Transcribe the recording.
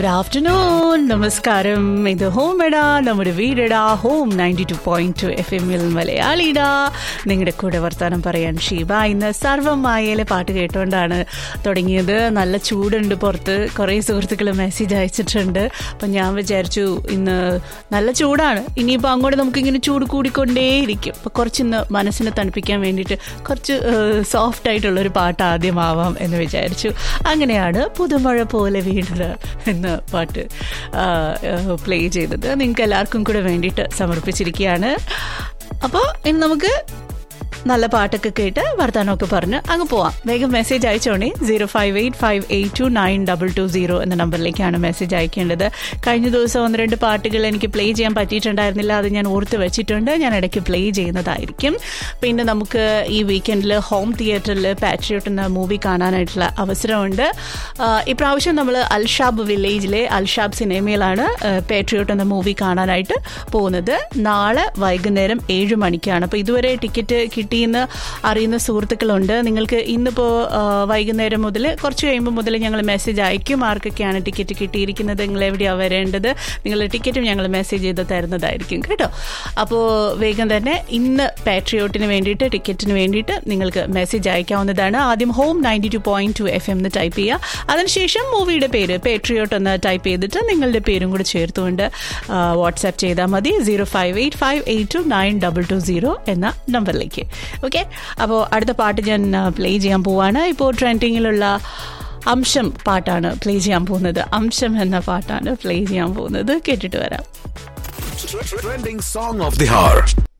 Good afternoon നമസ്കാരം ഇത് home എടാ നമ്മുടെ വീടെടാ home ninety two point two F എമ്മിൽ മലയാളിടാ നിങ്ങളുടെ കൂടെ വർത്താനം പറയാൻ ഷീബ ഇന്ന് സർവമായയിലെ പാട്ട് കേട്ടുകൊണ്ടാണ് തുടങ്ങിയത് നല്ല ചൂടുണ്ട് പുറത്ത് കുറേ സുഹൃത്തുക്കൾ മെസ്സേജ് അയച്ചിട്ടുണ്ട് അപ്പം ഞാൻ വിചാരിച്ചു ഇന്ന് നല്ല ചൂടാണ് ഇനിയിപ്പോൾ അങ്ങോട്ട് നമുക്കിങ്ങനെ ചൂട് കൂടിക്കൊണ്ടേയിരിക്കും അപ്പോൾ കുറച്ചിന്ന് മനസ്സിനെ തണുപ്പിക്കാൻ വേണ്ടിയിട്ട് കുറച്ച് സോഫ്റ്റ് ആയിട്ടുള്ളൊരു പാട്ട് ആദ്യമാവാം എന്ന് വിചാരിച്ചു അങ്ങനെയാണ് പുതുമഴ പോലെ വീണത് എന്ന പാട്ട് പ്ലേ ചെയ്തത് നിങ്ങൾക്ക് എല്ലാവർക്കും കൂടെ വേണ്ടിയിട്ട് സമർപ്പിച്ചിരിക്കുകയാണ് അപ്പോൾ ഇന്ന് നമുക്ക് നല്ല പാട്ടൊക്കെ കേട്ട് വർത്താനമൊക്കെ പറഞ്ഞ് അങ്ങ് പോവാം വേഗം മെസ്സേജ് അയച്ചോണേ zero five eight five eight two nine double two zero എന്ന നമ്പറിലേക്കാണ് മെസ്സേജ് അയക്കേണ്ടത് കഴിഞ്ഞ ദിവസം ഒന്ന് രണ്ട് പാട്ടുകൾ എനിക്ക് പ്ലേ ചെയ്യാൻ പറ്റിയിട്ടുണ്ടായിരുന്നില്ല അത് ഞാൻ ഓർത്ത് വെച്ചിട്ടുണ്ട് ഞാൻ ഇടയ്ക്ക് പ്ലേ ചെയ്യുന്നതായിരിക്കും പിന്നെ നമുക്ക് ഈ വീക്കെൻഡിൽ ഹോം തിയേറ്ററിൽ പാട്രിയോട്ട് എന്ന മൂവി കാണാനായിട്ടുള്ള അവസരമുണ്ട് ഇപ്രാവശ്യം നമ്മൾ അൽഷാബ് വില്ലേജിലെ അൽഷാബ് സിനിമയിലാണ് പാട്രിയോട്ട് എന്ന മൂവി കാണാനായിട്ട് പോകുന്നത് നാളെ വൈകുന്നേരം ഏഴ് മണിക്കാണ് അപ്പോൾ ഇതുവരെ ടിക്കറ്റ് കിട്ടിയെന്ന് അറിയുന്ന സുഹൃത്തുക്കളുണ്ട് നിങ്ങൾക്ക് ഇന്നിപ്പോൾ വൈകുന്നേരം മുതൽ കുറച്ച് കഴിയുമ്പോൾ മുതൽ ഞങ്ങൾ മെസ്സേജ് അയക്കും ആർക്കൊക്കെയാണ് ടിക്കറ്റ് കിട്ടിയിരിക്കുന്നത് നിങ്ങൾ എവിടെയാണ് വരേണ്ടത് നിങ്ങളുടെ ടിക്കറ്റും ഞങ്ങൾ മെസ്സേജ് ചെയ്ത് തരുന്നതായിരിക്കും കേട്ടോ അപ്പോൾ വേഗം തന്നെ ഇന്ന് പാട്രിയോട്ടിന് വേണ്ടിയിട്ട് ടിക്കറ്റിന് വേണ്ടിയിട്ട് നിങ്ങൾക്ക് മെസ്സേജ് അയക്കാവുന്നതാണ് ആദ്യം home ninety two point two F M എന്ന് ടൈപ്പ് ചെയ്യുക അതിനുശേഷം മൂവിയുടെ പേര് പേട്രിയോട്ട് എന്ന് ടൈപ്പ് ചെയ്തിട്ട് നിങ്ങളുടെ പേരും കൂടി ചേർത്തുകൊണ്ട് വാട്സാപ്പ് ചെയ്താൽ മതി zero five eight five eight two nine double two zero എന്ന നമ്പറിലേക്ക് ഓക്കെ അപ്പോൾ അടുത്ത പാട്ട് ഞാൻ പ്ലേ ചെയ്യാൻ പോവാണ് ഇപ്പോൾ ട്രെൻഡിങ്ങിലുള്ള അംശം പാട്ടാണ് പ്ലേ ചെയ്യാൻ പോകുന്നത് അംശം എന്ന പാട്ടാണ് പ്ലേ ചെയ്യാൻ പോകുന്നത് കേട്ടിട്ട് വരാം Trending song of the hour.